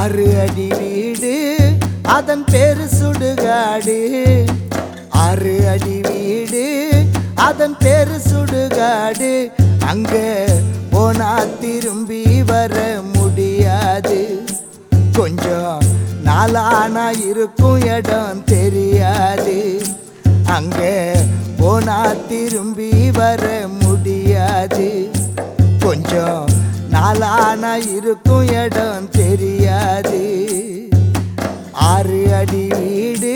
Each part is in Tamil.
ஆறு அடி வீடு அதன் பேரு சுடுகாடு ஆறு அடி வீடு அதன் பேரு சுடுகாடு அங்க போனா திரும்பி வர முடியாது கொஞ்சம் நாளானா இருக்கும் இடம் தெரியாது அங்க போனா திரும்பி வர முடியாது கொஞ்சம் நாளானா இருக்கும் இடம் தெரியாது ஆறு அடி வீடு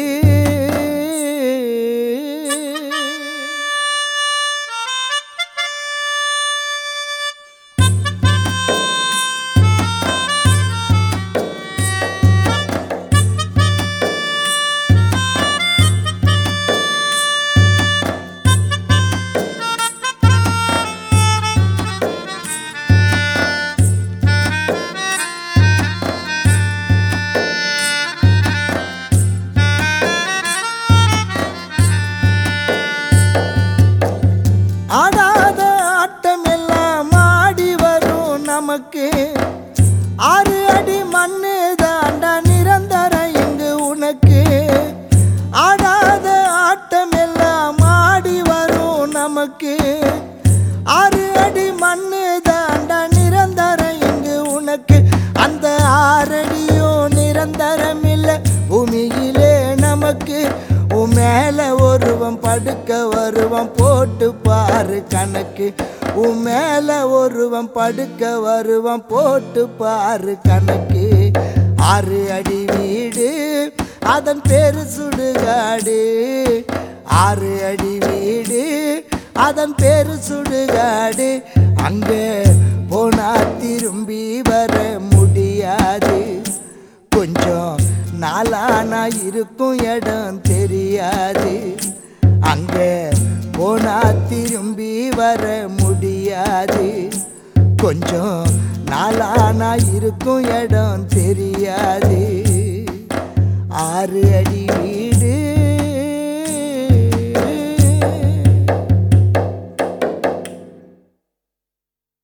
ஆடாத ஆட்டம் எல்லாம் ஆடி வரும் நமக்கு ஆறு அடி மண்ணு தாண்டா நிரந்தரம் இங்கு உனக்கு ஆடாத ஆட்டம் எல்லாம் ஆடி வரும் நமக்கு ஆறு அடி மண்ணு தாண்டா நிரந்தரம் இங்கு உனக்கு அந்த ஆறடியும் நிரந்தரம் இல்லை பூமியிலே நமக்கு உன் மேல ஒருவன் படுக்க வருவன் போட்டு பாரு கணக்கு உன் மேல ஒருவன் படுக்க வருவன் போட்டு பாரு கணக்கு ஆறு அடி வீடு அதன் பேரு சுடுகாடு ஆறு அடி வீடு அதன் பேரு சுடுகாடு அங்கே போனா திரும்பி வர முடியாது கொஞ்சம் நாளானா இருக்கும் இடம் தெரியாது அங்க போனா திரும்பி வர முடியாது கொஞ்சம் நாளானா இருக்கும் இடம் தெரியாது ஆறு அடி